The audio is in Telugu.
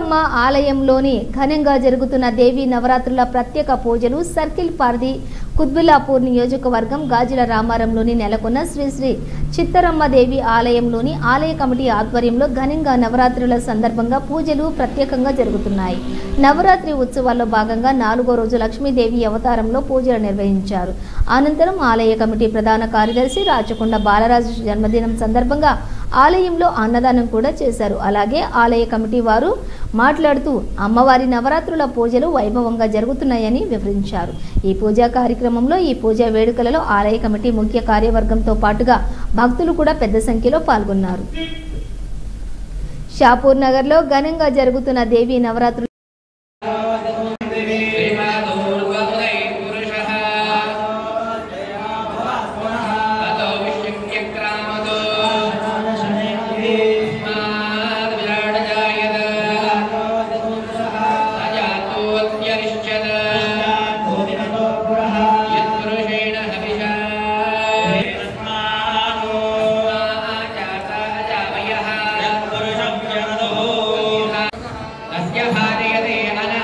అమ్మ ఆలయంలోని ఘనంగా జరుగుతున్న దేవి నవరాత్రుల ప్రత్యేక పూజలు సర్కిల్ పార్ది కుత్బుల్లాపూర్ నియోజకవర్గం గాజుల రామారంలోని నెలకొన్న శ్రీ శ్రీ చిత్తరమ్మ దేవి ఆలయంలోని ఆలయ కమిటీ ఆధ్వర్యంలో ఘనంగా నవరాత్రుల సందర్భంగా పూజలు ప్రత్యేకంగా జరుగుతున్నాయి నవరాత్రి ఉత్సవాల్లో భాగంగా నాలుగో రోజు లక్ష్మీదేవి అవతారంలో పూజలు నిర్వహించారు అనంతరం ఆలయ కమిటీ ప్రధాన కార్యదర్శి రాచకొండ బాలరాజు జన్మదినం సందర్భంగా ఆలయంలో అన్నదానం కూడా చేశారు అలాగే ఆలయ కమిటీ వారు మాట్లాడుతూ అమ్మవారి నవరాత్రుల పూజలు వైభవంగా జరుగుతున్నాయని వివరించారు ఈ పూజా కార్యక్రమంలో ఈ పూజా వేడుకలలో ఆలయ కమిటీ ముఖ్య కార్యవర్గంతో పాటుగా భక్తులు కూడా పెద్ద సంఖ్యలో పాల్గొన్నారు షాపూర్ నగర్లో ఘనంగా జరుగుతున్న దేవీ నవరాత్రులు तस्य भार्यते अन